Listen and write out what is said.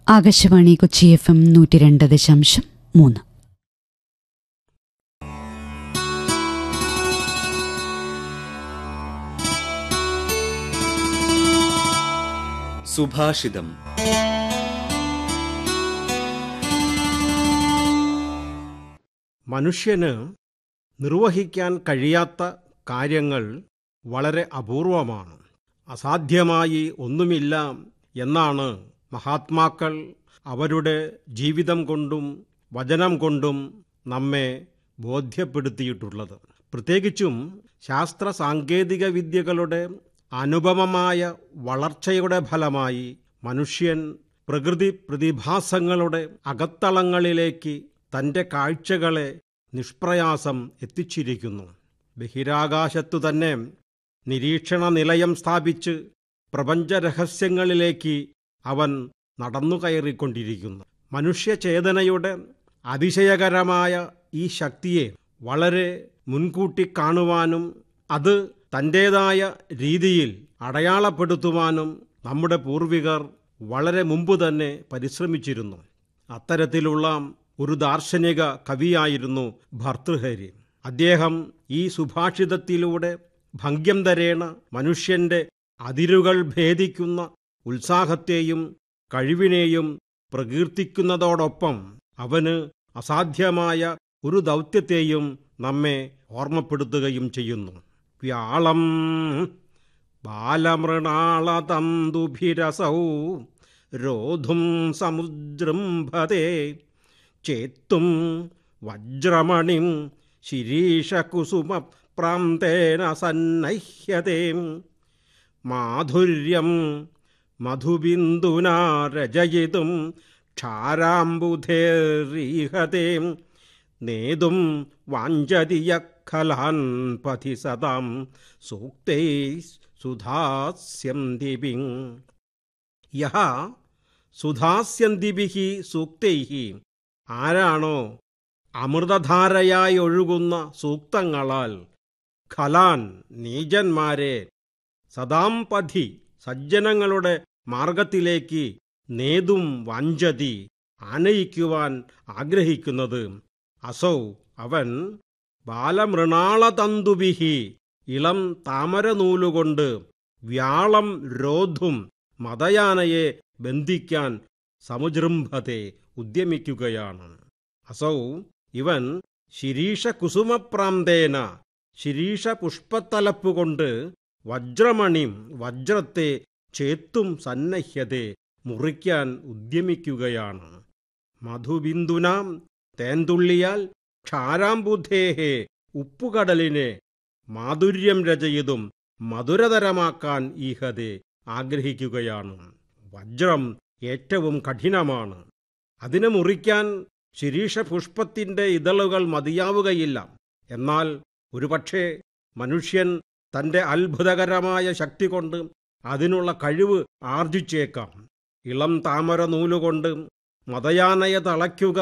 Akashvani Kochi F M നൂറ്റി രണ്ട് ദശാംശം മൂന്ന് സുഭാഷിതം മനുഷ്യന് നിർവഹിക്കാൻ കഴിയാത്ത കാര്യങ്ങൾ വളരെ അപൂർവമാണ് അസാധ്യമായി ഒന്നുമില്ല എന്നാണ് മഹാത്മാക്കൾ അവരുടെ ജീവിതം കൊണ്ടും വചനം കൊണ്ടും നമ്മെ ബോധ്യപ്പെടുത്തിയിട്ടുള്ളത് പ്രത്യേകിച്ചും ശാസ്ത്ര സാങ്കേതിക വിദ്യകളുടെ അനുപമമായ വളർച്ചയുടെ ഫലമായി മനുഷ്യൻ പ്രകൃതി പ്രതിഭാസങ്ങളുടെ അകത്തളങ്ങളിലേക്ക് തൻ്റെ കാഴ്ചകളെ നിഷ്പ്രയാസം എത്തിച്ചിരിക്കുന്നു ബഹിരാകാശത്തു തന്നെ നിരീക്ഷണ നിലയം സ്ഥാപിച്ച് പ്രപഞ്ചരഹസ്യങ്ങളിലേക്ക് അവൻ നടന്നു കയറിക്കൊണ്ടിരിക്കുന്നു മനുഷ്യചേതനയുടെ അതിശയകരമായ ഈ ശക്തിയെ വളരെ മുൻകൂട്ടി കാണുവാനും അത് തൻ്റേതായ രീതിയിൽ അടയാളപ്പെടുത്തുവാനും നമ്മുടെ പൂർവികർ വളരെ മുമ്പ് തന്നെ പരിശ്രമിച്ചിരുന്നു അത്തരത്തിലുള്ള ഒരു ദാർശനിക കവിയായിരുന്നു ഭർതൃഹരി അദ്ദേഹം ഈ സുഭാഷിതത്തിലൂടെ ഭംഗ്യം തരേണ മനുഷ്യന്റെ അതിരുകൾ ഭേദിക്കുന്ന ഉത്സാഹത്തെയും കഴിവിനെയും പ്രകീർത്തിക്കുന്നതോടൊപ്പം അവന് അസാധ്യമായ ഒരു ദൗത്യത്തെയും നമ്മെ ഓർമ്മപ്പെടുത്തുകയും ചെയ്യുന്നു വ്യാളം ബാലമൃണാളതന്തുഭിരസൗ രോധും സമുജൃംഭത്തെ ചേത്തും വജ്രമണിം ശിരീഷകുസുമ പ്രാന്തേന സന്നഹ്യത്തെ മാധുര്യം മധുബിന്ദുനാ രചയിതും ക്ഷാരാംബുധേരീഹത്തെ നേതും വാഞ്ചതിയ ഖലാൻ പഥി സദാം സൂക്തൈ സുധാസ്യന്തിഭി യഹ സുധാസ്യന്തിഭി സൂക്തൈ ആരാണോ അമൃതധാരയായി ഒഴുകുന്ന സൂക്തങ്ങളാൽ ഖലാൻ നീചന്മാരെ സദാം പഥി സജ്ജനങ്ങളുടെ മാർഗത്തിലേക്ക് നേതും വഞ്ചതി ആനയിക്കുവാൻ ആഗ്രഹിക്കുന്നത് അസൗ അവൻ ബാലമൃണാളതന്തുവിഹി ഇളം താമരനൂലുകൊണ്ട് വ്യാളം രോധും മതയാനയെ ബന്ധിക്കാൻ സമുജൃംഭത്തെ ഉദ്യമിക്കുകയാണ് അസൗ ഇവൻ ശിരീഷ കുസുമപ്രാന്തേന ശിരീഷ പുഷ്പത്തലപ്പുകൊണ്ട് വജ്രമണിം വജ്രത്തെ ചേത്തും സന്നഹ്യതെ മുറിക്കാൻ ഉദ്യമിക്കുകയാണ് മധുബിന്ദുനാം തേൻതുള്ളിയാൽ ക്ഷാരാംബുദ്ധേഹെ ഉപ്പുകടലിനെ മാധുര്യം രചയിതും മധുരതരമാക്കാൻ ഈഹതെ ആഗ്രഹിക്കുകയാണ് വജ്രം ഏറ്റവും കഠിനമാണ് അതിനെ മുറിക്കാൻ ശിരീഷ പുഷ്പത്തിൻ്റെ ഇതളുകൾ മതിയാവുകയില്ല എന്നാൽ ഒരുപക്ഷെ മനുഷ്യൻ തൻ്റെ അത്ഭുതകരമായ ശക്തി കൊണ്ട് അതിനുള്ള കഴിവ് ആർജിച്ചേക്കാം ഇളം താമര നൂലുകൊണ്ട് മതയാനയെ തളയ്ക്കുക